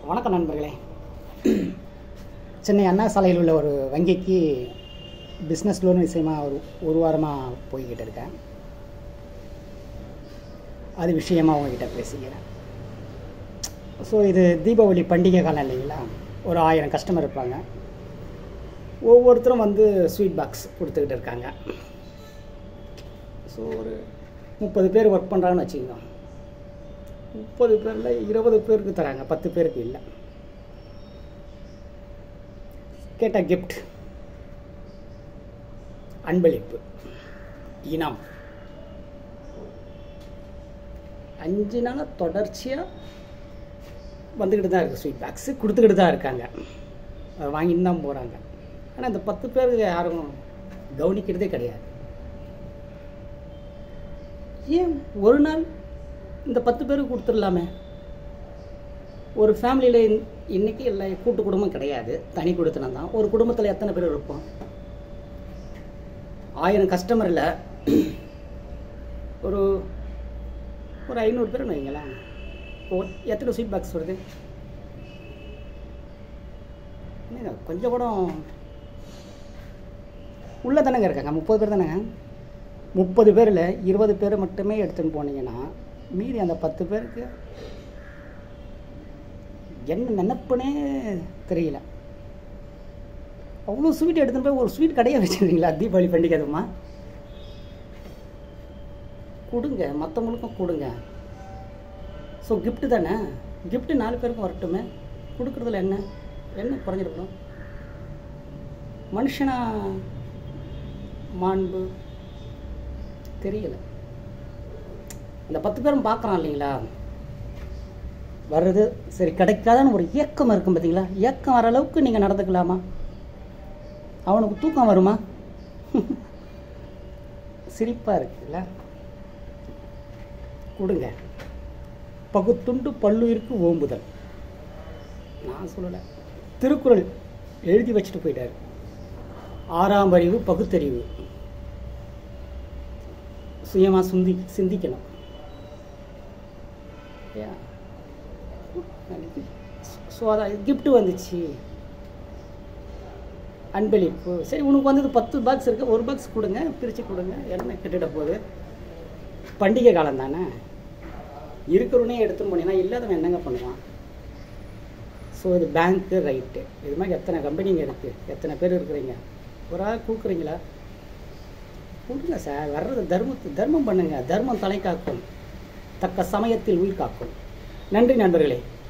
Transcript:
வணக்கம் நண்பர்களே சென்னை அண்ணா சாலையில் உள்ள ஒரு வங்கிக்கு பிஸ்னஸ் லோன் விஷயமா ஒரு ஒரு வாரமாக போய்கிட்டு இருக்கேன் அது விஷயமா உங்ககிட்ட பேசிக்கிறேன் ஸோ இது தீபாவளி பண்டிகை காலம் இல்லைங்களா ஒரு ஆயிரம் கஸ்டமர் இருப்பாங்க ஒவ்வொருத்தரும் வந்து ஸ்வீட் பாக்ஸ் கொடுத்துக்கிட்டு இருக்காங்க ஸோ ஒரு முப்பது பேர் ஒர்க் பண்ணுறாங்கன்னு வச்சுக்கோங்க முப்பது பேரில் இருபது பேருக்கு தராங்க பத்து பேருக்கு இல்லை கேட்ட கிஃப்ட் அன்பளிப்பு இனம் அஞ்சு நாளாக தொடர்ச்சியாக வந்துக்கிட்டு தான் இருக்குது ஸ்வீட் பாக்ஸு கொடுத்துக்கிட்டு தான் இருக்காங்க அதை வாங்கிட்டு தான் போகிறாங்க ஆனால் இந்த பத்து பேருக்கு யாரும் கவனிக்கிறதே கிடையாது ஏன் ஒரு நாள் இந்த பத்து பேருக்கு கொடுத்துடலாமே ஒரு ஃபேமிலியில் இன்றைக்கி இல்லை கூட்டு குடும்பம் கிடையாது தனி குடுத்தனம் தான் ஒரு குடும்பத்தில் எத்தனை பேர் இருப்போம் ஆயிரம் கஸ்டமரில் ஒரு ஒரு ஐநூறு பேர்னு வைங்களேன் இப்போ எத்தனை ஸ்வீட் பாக்ஸ் வருது என்னங்க கொஞ்சம் கூட உள்ளே தானேங்க இருக்காங்க முப்பது பேர் தானேங்க முப்பது பேரில் இருபது பேர் மட்டுமே எடுத்துன்னு போனீங்கன்னா மீதி அந்த பத்து பேருக்கு என்ன நினப்புனே தெரியல அவ்வளோ ஸ்வீட் எடுத்துன்னு போய் ஒரு ஸ்வீட் கடையை வச்சுருக்கீங்களா தீபாவளி பண்டிகை அதுமா கொடுங்க மற்றவங்களுக்கும் கொடுங்க ஸோ gift தானே gift நாலு பேருக்கும் வரட்டுமே கொடுக்குறதுல என்ன என்ன குறைஞ்சிருக்கணும் மனுஷனா மாண்பு தெரியல அந்த பத்து பேரும் பார்க்குறான் இல்லைங்களா வர்றது சரி கிடைக்காதான்னு ஒரு ஏக்கம் இருக்கும் பார்த்தீங்களா ஏக்கம் வர அளவுக்கு நீங்கள் நடந்துக்கலாமா அவனுக்கு தூக்கம் வருமா சிரிப்பாக இருக்குல்ல கொடுங்க பகுத்துண்டு பல்லுயிருக்கு ஓம்புதல் நான் சொல்லலை திருக்குறள் எழுதி வச்சுட்டு போயிட்டார் ஆறாம் அறிவு பகுத்தறிவு சுயமாக சிந்தி சிந்திக்கணும் ஸோ அதான் gift வந்துச்சு அன்பளிப்பு சரி உனக்கு வந்தது பத்து பாக்ஸ் இருக்கு ஒரு பாக்ஸ் கொடுங்க பிரித்து கொடுங்க என்ன கெட்டுட போகுது பண்டிகை காலம் தானே இருக்கிறவனே எடுத்துன்னு போனீங்கன்னா இல்லாதவன் என்னங்க பண்ணுவான் ஸோ இது பேங்க்கு ரைட்டு இது மாதிரி எத்தனை கம்பெனிங்க இருக்குது எத்தனை பேர் இருக்கிறீங்க ஒரு ஆள் கொடுக்குறீங்களா கொடுங்க சார் வர்றது தர்மத்து தர்மம் பண்ணுங்க தர்மம் தலை காக்கும் தக்க சமயத்தில் உயிர் காக்கும் நன்றி நண்பர்களே